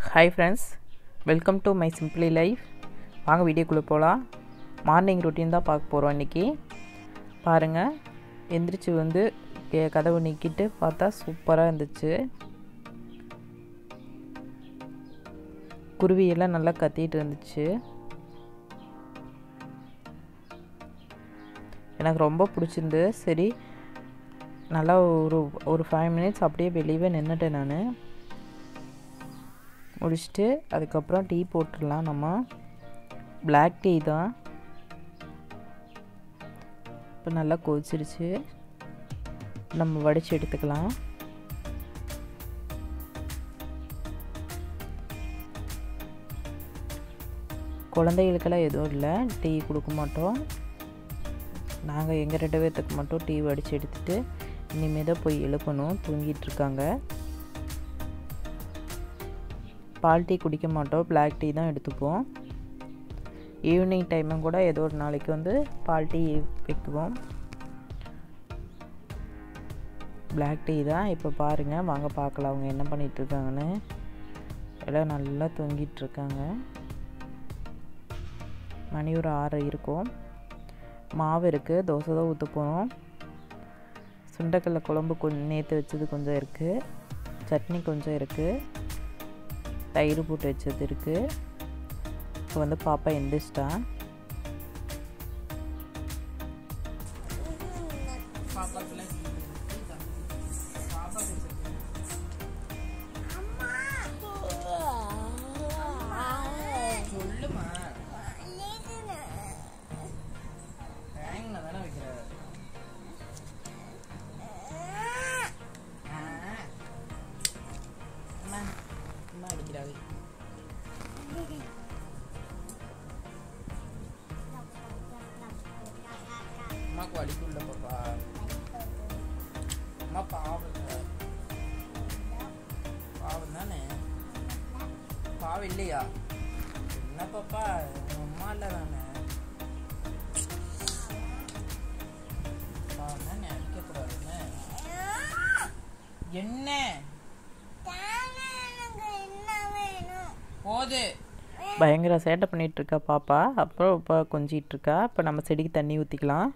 Hi friends welcome to my simply life வாங்க வீடியோக்குள்ளே போகலாம் மார்னிங் ரொட்டீன் தான் பார்க்க போகிறோம் இன்றைக்கி பாருங்கள் எந்திரிச்சு வந்து கே- கதவு நீக்கிட்டு பார்த்தா சூப்பராக இருந்துச்சு குருவியெல்லாம் நல்லா கத்திட்டு இருந்துச்சு எனக்கு ரொம்ப பிடிச்சிருந்து சரி நல்லா ஒரு ஒரு ஃபைவ் மினிட்ஸ் அப்படியே வெளியவே நின்றுட்டேன் நான் முடிச்சுட்டு அதுக்கப்புறம் டீ போட்டுடலாம் நம்ம பிளாக் டீ தான் இப்போ நல்லா கொதிச்சிருச்சு நம்ம வடித்து எடுத்துக்கலாம் குழந்தைகளுக்கெல்லாம் எதுவும் இல்லை டீ கொடுக்க மாட்டோம் நாங்கள் எங்கள் ரெண்டு பேர்த்துக்கு மட்டும் டீ வடித்து எடுத்துகிட்டு இனிமேல் தான் போய் எழுப்பணும் தூங்கிட்டு இருக்காங்க பால் டீ குடிக்க மாட்டோம் பிளாக் டீ தான் எடுத்துப்போம் ஈவினிங் டைமும் கூட ஏதோ ஒரு நாளைக்கு வந்து பால் டீ வைக்குவோம் பிளாக் டீ தான் இப்போ பாருங்கள் வாங்க பார்க்கலாம் அவங்க என்ன பண்ணிட்டு இருக்காங்கன்னு எல்லாம் நல்லா தூங்கிட்டு இருக்காங்க மணி ஒரு ஆறு இருக்கும் மாவு இருக்குது தோசை தான் ஊற்ற போகிறோம் சுண்டக்கடலை குழம்பு கொஞ்சம் நேற்று வச்சது கொஞ்சம் இருக்குது சட்னி கொஞ்சம் இருக்குது தயிர் போட்டு வச்சது இருக்குது இப்போ வந்து பாப்பா எந்திரிச்சிட்டா சொல்லுமா தானே வைக்கிற அம்மா அம்மா அடிக்கிறாங்க அம்மாக்கு வலிக்குள்ள பாப்பா அம்மா பாவம் இல்ல. பாவம் தானே பாவம் இல்லையா என்ன பாப்பா உங்க அம்மா இல்லை தானே பாவம் தானே அடிக்கக்கூடாதுன்னு என்ன போது பயங்கர சேட்டை பண்ணிட்டு இருக்கா பாப்பா அப்புறம் இப்போ கொஞ்சிட்டு இருக்கா இப்போ நம்ம செடிக்கு தண்ணி ஊற்றிக்கலாம்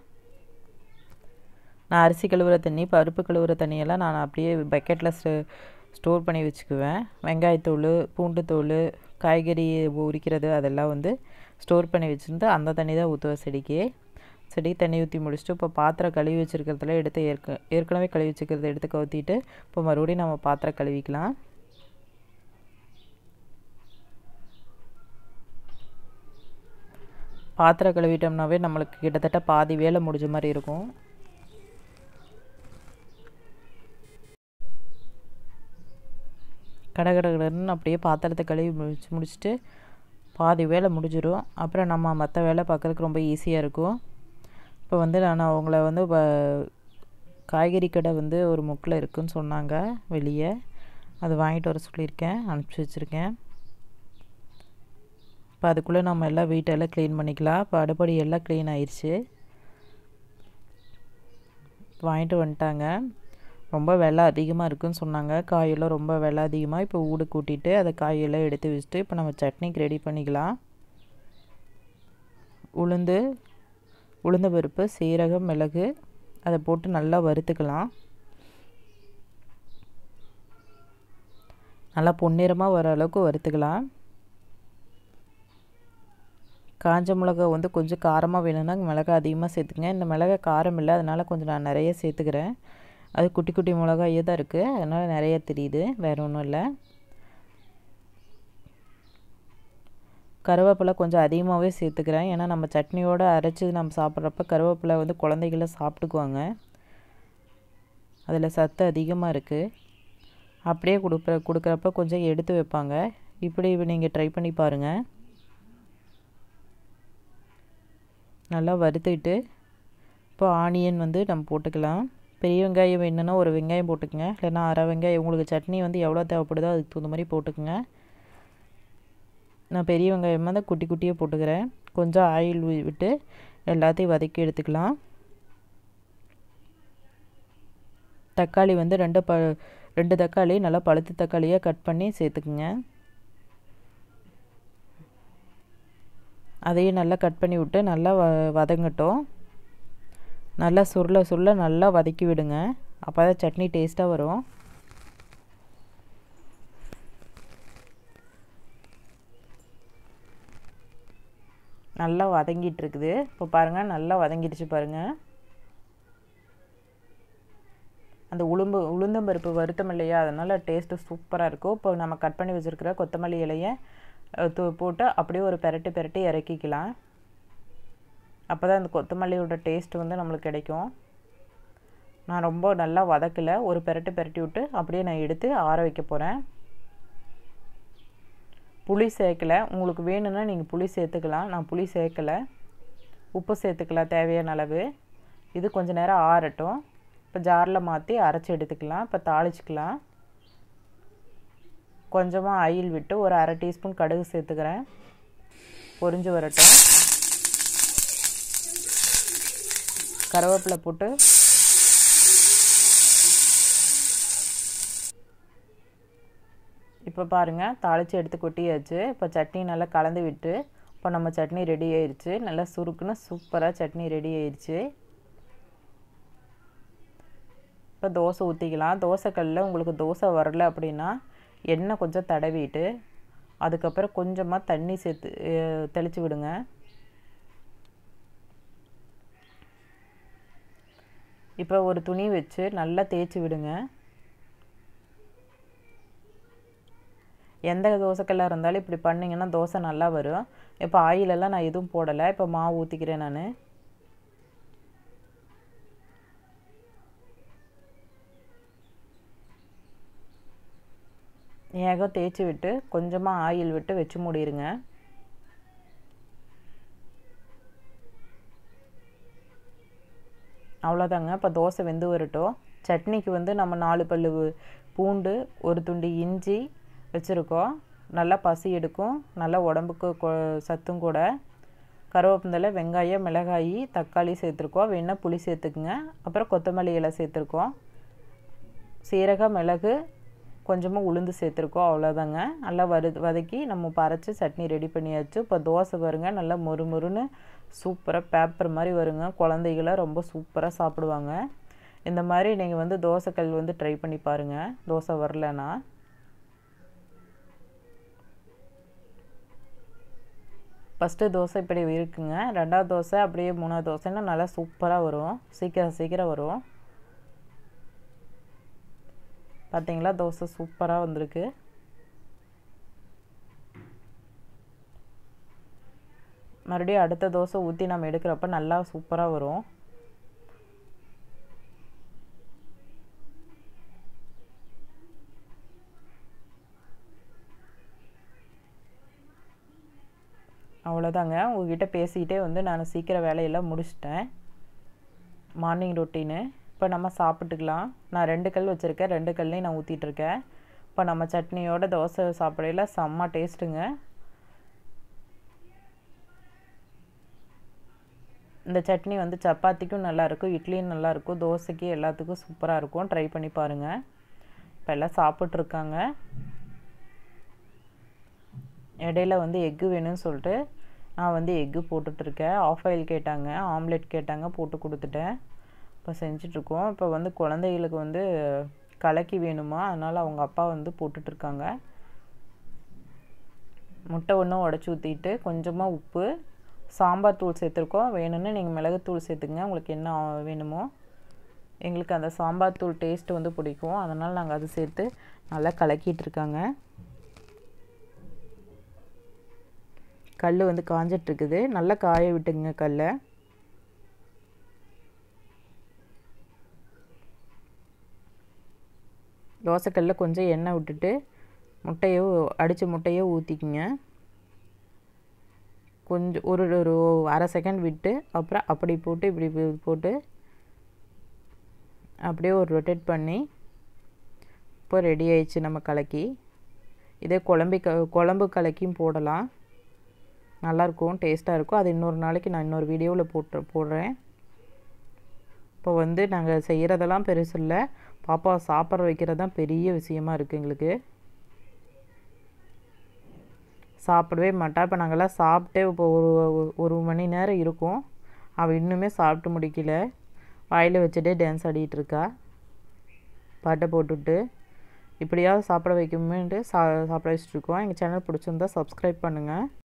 நான் அரிசி கழுவுற தண்ணி பருப்பு கழுவுற தண்ணியெல்லாம் நான் அப்படியே பக்கெட்டில் ஸ்டோர் பண்ணி வச்சுக்குவேன் வெங்காயத்தூள் பூண்டுத்தூள் காய்கறி உரிக்கிறது அதெல்லாம் வந்து ஸ்டோர் பண்ணி வச்சுருந்து அந்த தண்ணி தான் ஊற்றுவேன் செடிக்கு செடிக்கு தண்ணி ஊற்றி முடிச்சுட்டு இப்போ பாத்திரம் கழுவி வச்சுருக்கிறதுல எடுத்து ஏற்க ஏற்கனவே கழுவி வச்சுக்கிறத எடுத்து கவுத்திட்டு இப்போ மறுபடியும் நம்ம பாத்திரம் கழுவிக்கலாம் பாத்திரம் கழுவிட்டோம்னாவே நம்மளுக்கு கிட்டத்தட்ட பாதி வேலை முடிஞ்ச மாதிரி இருக்கும் கடை கடை கடைன்னு அப்படியே பாத்திரத்தை கழுவி முடிச்சு முடிச்சுட்டு பாதி வேலை முடிஞ்சிடும் அப்புறம் நம்ம மற்ற வேலை பார்க்குறதுக்கு ரொம்ப ஈஸியாக இருக்கும் இப்போ வந்து நான் அவங்கள வந்து வ- காய்கறி கடை வந்து ஒரு முக்கில் இருக்குன்னு சொன்னாங்க வெளியே அது வாங்கிட்டு வர சொல்லியிருக்கேன் அனுப்பிச்சி வச்சுருக்கேன் இப்போ அதுக்குள்ளே நம்ம எல்லாம் வீட்டெல்லாம் க்ளீன் பண்ணிக்கலாம் இப்போ அடுப்படி எல்லாம் க்ளீன் ஆயிடுச்சு வாங்கிட்டு வந்துட்டாங்க ரொம்ப விலை அதிகமாக இருக்குன்னு சொன்னாங்க காயெல்லாம் ரொம்ப விலை அதிகமாக இப்போ ஊடு கூட்டிட்டு அதை காயெல்லாம் எடுத்து வச்சுட்டு இப்போ நம்ம சட்னிக்கு ரெடி பண்ணிக்கலாம் உளுந்து உளுந்த பருப்பு சீரகம் மிளகு அதை போட்டு நல்லா வறுத்துக்கலாம் நல்லா பொன்னிறமாக வர அளவுக்கு வறுத்துக்கலாம் காஞ்ச மிளகா வந்து கொஞ்சம் காரமாக வேணும்னா மிளகா அதிகமாக சேர்த்துக்கங்க இந்த மிளகா காரம் இல்லை அதனால் கொஞ்சம் நான் நிறைய சேர்த்துக்கிறேன் அது குட்டி குட்டி மிளகாயே தான் இருக்குது அதனால் நிறைய தெரியுது வேறு ஒன்றும் இல்லை கருவேப்பிலை கொஞ்சம் அதிகமாகவே சேர்த்துக்கிறேன் ஏன்னா நம்ம சட்னியோடு அரைச்சி நம்ம சாப்பிட்றப்ப கருவேப்பிலை வந்து குழந்தைகள சாப்பிட்டுக்குவாங்க அதில் சத்து அதிகமாக இருக்குது அப்படியே கொடுக்குற கொடுக்குறப்ப கொஞ்சம் எடுத்து வைப்பாங்க இப்படி நீங்கள் ட்ரை பண்ணி பாருங்கள் நல்லா வறுத்துக்கிட்டு இப்போ ஆனியன் வந்து நம்ம போட்டுக்கலாம் பெரிய வெங்காயம் வேணும்னா ஒரு வெங்காயம் போட்டுக்கங்க இல்லைன்னா அரை வெங்காயம் உங்களுக்கு சட்னி வந்து எவ்வளோ தேவைப்படுதோ அதுக்கு தகுந்த மாதிரி போட்டுக்கங்க நான் பெரிய வெங்காயமாக தான் குட்டி குட்டியாக போட்டுக்கிறேன் கொஞ்சம் ஆயில் விட்டு எல்லாத்தையும் வதக்கி எடுத்துக்கலாம் தக்காளி வந்து ரெண்டு ப ரெண்டு தக்காளி நல்லா பழுத்த தக்காளியாக கட் பண்ணி சேர்த்துக்குங்க அதையும் நல்லா கட் பண்ணி விட்டு நல்லா வ வதங்கட்டும் நல்லா சுருள சுருள நல்லா வதக்கி விடுங்க அப்போ தான் சட்னி டேஸ்ட்டாக வரும் நல்லா வதங்கிட்டு இருக்குது இப்போ பாருங்கள் நல்லா வதங்கிடுச்சு பாருங்கள் அந்த உளும்பு உளுந்தம்பருப்பு வருத்தம் இல்லையா அதனால் டேஸ்ட்டு சூப்பராக இருக்கும் இப்போ நம்ம கட் பண்ணி வச்சுருக்கிற கொத்தமல்லி இலையை தூ போட்டு அப்படியே ஒரு பெரட்டு பெரட்டி இறக்கிக்கலாம் அப்போ தான் அந்த கொத்தமல்லியோட டேஸ்ட் வந்து நம்மளுக்கு கிடைக்கும் நான் ரொம்ப நல்லா வதக்கலை ஒரு பெரட்டு பெரட்டி விட்டு அப்படியே நான் எடுத்து ஆற வைக்க போகிறேன் புளி சேர்க்கலை உங்களுக்கு வேணும்னா நீங்கள் புளி சேர்த்துக்கலாம் நான் புளி சேர்க்கலை உப்பு சேர்த்துக்கலாம் தேவையான அளவு இது கொஞ்சம் நேரம் ஆறட்டும் இப்போ ஜாரில் மாற்றி அரைச்சி எடுத்துக்கலாம் இப்போ தாளிச்சிக்கலாம் கொஞ்சமாக ஆயில் விட்டு ஒரு அரை டீஸ்பூன் கடுகு சேர்த்துக்கிறேன் பொரிஞ்சு வரட்டும் கருவேப்பிலை போட்டு இப்போ பாருங்கள் தாளித்து எடுத்து கொட்டியாச்சு இப்போ சட்னி நல்லா கலந்து விட்டு இப்போ நம்ம சட்னி ரெடி ஆயிடுச்சு நல்லா சுருக்குன்னு சூப்பராக சட்னி ரெடி ஆயிடுச்சு இப்போ தோசை ஊற்றிக்கலாம் தோசைக்கல்லில் உங்களுக்கு தோசை வரல அப்படின்னா எண்ணெய் கொஞ்சம் தடவிட்டு அதுக்கப்புறம் கொஞ்சமாக தண்ணி சேர்த்து தெளித்து விடுங்க இப்போ ஒரு துணி வச்சு நல்லா தேய்ச்சி விடுங்க எந்த தோசைக்கல்லாக இருந்தாலும் இப்படி பண்ணிங்கன்னா தோசை நல்லா வரும் இப்போ ஆயிலெல்லாம் நான் எதுவும் போடலை இப்போ மாவு ஊற்றிக்கிறேன் நான் ஏகம் தேய்ச்சி விட்டு கொஞ்சமாக ஆயில் விட்டு வச்சு மூடிடுங்க அவ்வளோதாங்க இப்போ தோசை வெந்து வரட்டும் சட்னிக்கு வந்து நம்ம நாலு பல்லு பூண்டு ஒரு துண்டு இஞ்சி வச்சுருக்கோம் நல்லா பசி எடுக்கும் நல்லா உடம்புக்கு சத்தும் கூட கருவேப்பிந்தலை வெங்காயம் மிளகாய் தக்காளி சேர்த்துருக்கோம் வேணால் புளி சேர்த்துக்குங்க அப்புறம் கொத்தமல்லி இலை சேர்த்துருக்கோம் சீரகம் மிளகு கொஞ்சமாக உளுந்து சேர்த்துருக்கோம் அவ்வளோதாங்க நல்லா வறு வதக்கி நம்ம பறைச்சி சட்னி ரெடி பண்ணியாச்சு இப்போ தோசை வருங்க நல்லா மொறு மொறுன்னு சூப்பராக பேப்பர் மாதிரி வருங்க குழந்தைகளாம் ரொம்ப சூப்பராக சாப்பிடுவாங்க இந்த மாதிரி நீங்கள் வந்து தோசைக்கல் வந்து ட்ரை பண்ணி பாருங்கள் தோசை வரலன்னா ஃபஸ்ட்டு தோசை இப்படி இருக்குங்க ரெண்டாவது தோசை அப்படியே மூணாவது தோசைன்னா நல்லா சூப்பராக வரும் சீக்கிரம் சீக்கிரம் வரும் பார்த்தீங்களா தோசை சூப்பராக வந்திருக்கு மறுபடியும் அடுத்த தோசை ஊற்றி நம்ம எடுக்கிறப்ப நல்லா சூப்பராக வரும் அவ்வளோதாங்க உங்ககிட்ட பேசிக்கிட்டே வந்து நான் சீக்கிரம் வேலையெல்லாம் முடிச்சிட்டேன் மார்னிங் ரொட்டீனு இப்போ நம்ம சாப்பிட்டுக்கலாம் நான் ரெண்டு கல் வச்சுருக்கேன் ரெண்டு கல்லையும் நான் ஊற்றிட்டுருக்கேன் இப்போ நம்ம சட்னியோட தோசை சாப்பிடையில செம்ம டேஸ்ட்டுங்க இந்த சட்னி வந்து சப்பாத்திக்கும் நல்லாயிருக்கும் இட்லியும் நல்லாயிருக்கும் தோசைக்கு எல்லாத்துக்கும் சூப்பராக இருக்கும் ட்ரை பண்ணி பாருங்கள் இப்போ எல்லாம் சாப்பிட்ருக்காங்க இடையில வந்து எக்கு வேணும்னு சொல்லிட்டு நான் வந்து எக்கு போட்டுட்ருக்கேன் ஆஃப் ஆயில் கேட்டாங்க ஆம்லெட் கேட்டாங்க போட்டு கொடுத்துட்டேன் இப்போ செஞ்சிட்ருக்கோம் இப்போ வந்து குழந்தைகளுக்கு வந்து கலக்கி வேணுமா அதனால் அவங்க அப்பா வந்து போட்டுட்ருக்காங்க முட்டை ஒன்றும் உடச்சி ஊற்றிட்டு கொஞ்சமாக உப்பு சாம்பார் தூள் சேர்த்துருக்கோம் வேணும்னு நீங்கள் மிளகுத்தூள் சேர்த்துங்க உங்களுக்கு என்ன வேணுமோ எங்களுக்கு அந்த சாம்பார் தூள் டேஸ்ட்டு வந்து பிடிக்கும் அதனால் நாங்கள் அது சேர்த்து நல்லா கலக்கிட்டு இருக்காங்க கல் வந்து காஞ்சிட்ருக்குது நல்லா காய விட்டுங்க கல்லை தோசைக்கல்லில் கொஞ்சம் எண்ணெய் விட்டுட்டு முட்டையோ அடித்த முட்டையோ ஊற்றிக்குங்க கொஞ்சம் ஒரு ஒரு அரை செகண்ட் விட்டு அப்புறம் அப்படி போட்டு இப்படி போட்டு அப்படியே ஒரு ரொட்டேட் பண்ணி இப்போ ரெடி ஆயிடுச்சு நம்ம கலக்கி இதே குழம்பு க குழம்பு கலக்கியும் போடலாம் நல்லாயிருக்கும் டேஸ்ட்டாக இருக்கும் அது இன்னொரு நாளைக்கு நான் இன்னொரு வீடியோவில் போட்டு போடுறேன் இப்போ வந்து நாங்கள் செய்கிறதெல்லாம் பெருசு இல்லை பாப்பா சாப்பிட்ற வைக்கிறது தான் பெரிய விஷயமா இருக்குது எங்களுக்கு சாப்பிடவே மாட்டா இப்போ நாங்கள்லாம் சாப்பிட்டே இப்போ ஒரு ஒரு- ஒரு மணி நேரம் இருக்கும் அவள் இன்னுமே சாப்பிட்டு முடிக்கல வாயில் வச்சுட்டே டான்ஸ் ஆடிட்டு இருக்கா பாட்டை போட்டுட்டு இப்படியாவது சாப்பிட வைக்கணுமேன்ட்டு சா சாப்பிட வச்சுட்ருக்கோம் எங்கள் சேனல் பிடிச்சிருந்தா சப்ஸ்கிரைப் பண்ணுங்கள்